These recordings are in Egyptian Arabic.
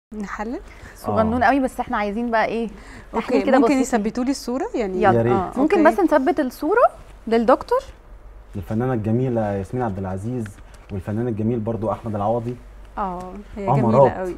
نحلل صغنون قوي بس احنا عايزين بقى ايه تحليل اوكي كده ممكن بسيط. يثبتوا لي الصوره يعني يلا. يا ريت. آه، ممكن أوكي. بس نثبت الصوره للدكتور الفنانه الجميله ياسمين عبد العزيز والفنان الجميل برضو احمد العوضي اه هي أمارات. جميله قوي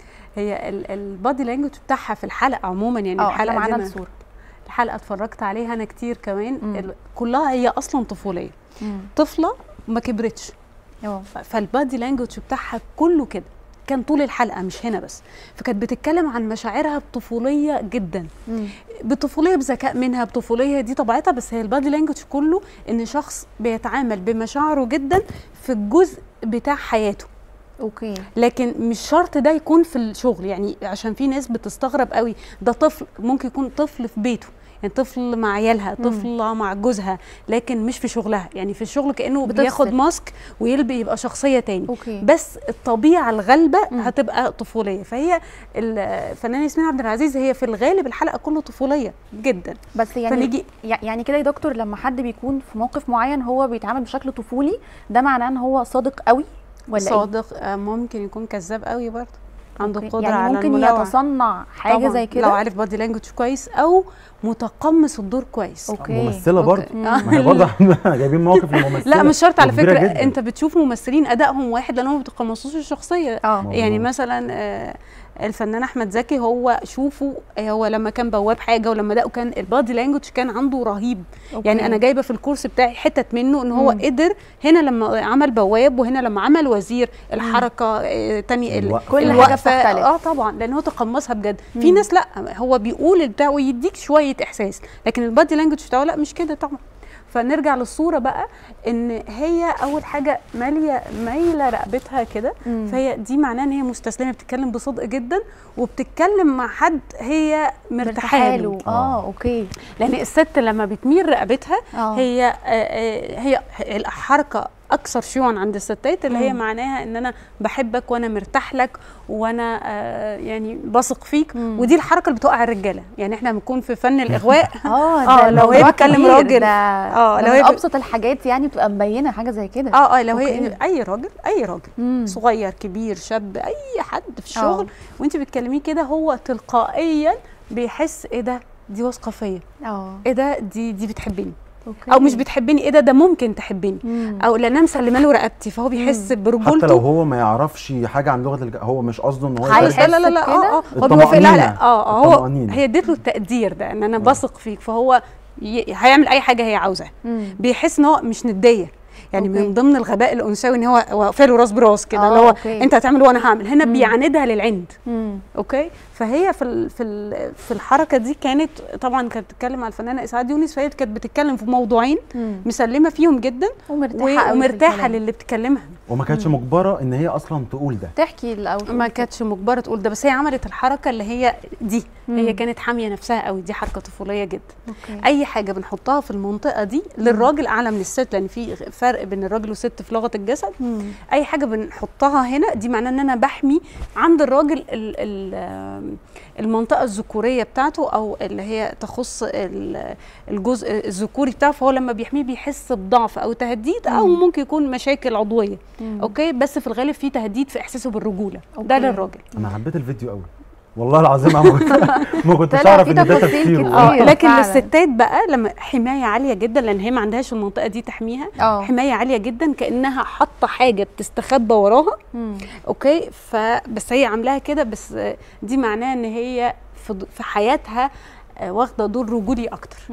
هي البادي لانجوج بتاعها في الحلقه عموما يعني اه احنا الحلقه معانا دي أنا- الصوره الحلقه اتفرجت عليها انا كتير كمان مم. ال- كلها هي اصلا طفوليه طفله ما كبرتش اه فالبادي لانجوج بتاعها كله كده كان طول الحلقه مش هنا بس فكانت بتتكلم عن مشاعرها بطفوليه جدا مم. بطفوليه بذكاء منها بطفوليه دي طبيعتها بس هي البادي لانجوج كله ان شخص بيتعامل بمشاعره جدا في الجزء بتاع حياته اوكي لكن مش شرط ده يكون في الشغل يعني عشان في ناس بتستغرب قوي ده طفل ممكن يكون طفل في بيته يعني طفل مع عيالها مم. طفله مع جوزها لكن مش في شغلها يعني في الشغل كانه بتفصل. بياخد ماسك ويلبي يبقى شخصيه تاني اوكي بس الطبيعه الغالبه مم. هتبقى طفوليه فهي الفنانه ياسمين عبد العزيز هي في الغالب الحلقه كله طفوليه جدا بس يعني فنيجي يع- يعني كده يا دكتور لما حد بيكون في موقف معين هو بيتعامل بشكل طفولي ده معناه ان هو صادق قوي ولا إيه؟ صادق آه، ممكن يكون كذاب قوي برضه عنده أوكي. قدره يعني على ممكن الملاوعة. يتصنع حاجه طبعاً، زي كده لو عارف بادي لانجوج كويس او متقمص الدور كويس اوكي ممثله أوكي. برضو آه. ما هي برضه جايبين موقف لممثله لا مش شرط على وكبيرة فكره جداً. انت بتشوف ممثلين ادائهم واحد لانهم ما بيتقمصوش الشخصيه اه يعني مظبوط. مثلا آه، الفنان احمد زكي هو شوفوا آه، هو لما كان بواب حاجه ولما ده كان البادي لانجوج كان عنده رهيب أوكي. يعني انا جايبه في الكورس بتاعي حتت منه ان هو مم. قدر هنا لما عمل بواب وهنا لما عمل وزير الحركه آه، تاني ال- الوقفة. كل حاجة الوقفة، بتختلف. اه طبعا لان هو تقمصها بجد في مم. ناس لا هو بيقول البتاع ويديك شويه احساس لكن البادي لانجوج بتاعه لا مش كده طبعا فنرجع للصوره بقى ان هي اول حاجه ماليه مايله رقبتها كده مم. فهي دي معناه ان هي مستسلمه بتتكلم بصدق جدا وبتتكلم مع حد هي مرتاحه له اه اوكي لان الست لما بتميل رقبتها اه هي آه، آه، هي الحركه اكثر شيوعا عند الستات اللي هي مم. معناها ان انا بحبك وانا مرتاح لك وانا آه، يعني بثق فيك مم. ودي الحركه اللي بتوقع الرجاله يعني احنا بنكون في فن الاغواء اه آه، ده لو هي موضوع بتكلم كبير، راجل. ده آه، اه لو لو هي ب- ابسط الحاجات يعني بتبقى مبينه حاجه زي كده اه اه لو هي أوكي. اي راجل اي راجل مم. صغير كبير شاب اي حد في الشغل آه. وانت بتكلميه كده هو تلقائيا بيحس ايه ده دي واثقه فيا اه ايه ده دي دي بتحبني اوكي او مش بتحبني ايه ده ده ممكن تحبني مم. او لان انا مسلمه له رقبتي فهو بيحس حتى لو برجولته هو ما يعرفش حاجه عن لغه الج... هو مش قصده ان هو هيحس لا لا لا لا كده؟ اه اه هو بيوافق لا لا الطمأنينة. اه اه هو الطمأنينة. هي اديت له التقدير ده ان انا بثق فيك فهو ي- هيعمل اي حاجه هي عاوزاها مم. بيحس ان هو مش نديه يعني أوكي. من ضمن الغباء الانثوي ان هو واقفه له راس براس كده آه، اللي هو أوكي. انت هتعمل وانا هعمل هنا مم. بيعاندها للعند مم. اوكي فهي في ال في ال في الحركه دي كانت طبعا كانت بتتكلم على الفنانه اسعاد يونس فهي كانت بتتكلم في موضوعين مم. مسلمه فيهم جدا ومرتاحه و- قوي في ومرتاحه الكلام. للي بتكلمها وما كانتش مجبره ان هي اصلا تقول ده تحكي الاول ما كانتش مجبره تقول ده بس هي عملت الحركه اللي هي دي مم. هي كانت حاميه نفسها قوي دي حركه طفوليه جدا اوكي اي حاجه بنحطها في المنطقه دي للراجل اعلى من الست لان في فرق بين الراجل والست في لغه الجسد مم. اي حاجه بنحطها هنا دي معناه ان انا بحمي عند الراجل ال ال المنطقه الذكوريه بتاعته او اللي هي تخص ال- الجزء الذكوري بتاعه فهو لما بيحميه بيحس بضعف او تهديد او مم. ممكن يكون مشاكل عضويه مم. اوكي بس في الغالب في تهديد في احساسه بالرجوله ده أوكي. للراجل انا حبيت الفيديو قوي والله العظيم انا ما كنت ما كنتش طلع اعرف فيه ان ده تفاصيل تفكيره كتير. اه كتير لكن فعلاً. للستات بقى لما حمايه عاليه جدا لان هي ما عندهاش المنطقه دي تحميها اه حمايه عاليه جدا كانها حاطه حاجه بتستخبى وراها مم. اوكي فبس هي عاملاها كده بس آه، دي معناه ان هي في ض- في حياتها آه، واخده دور رجولي اكتر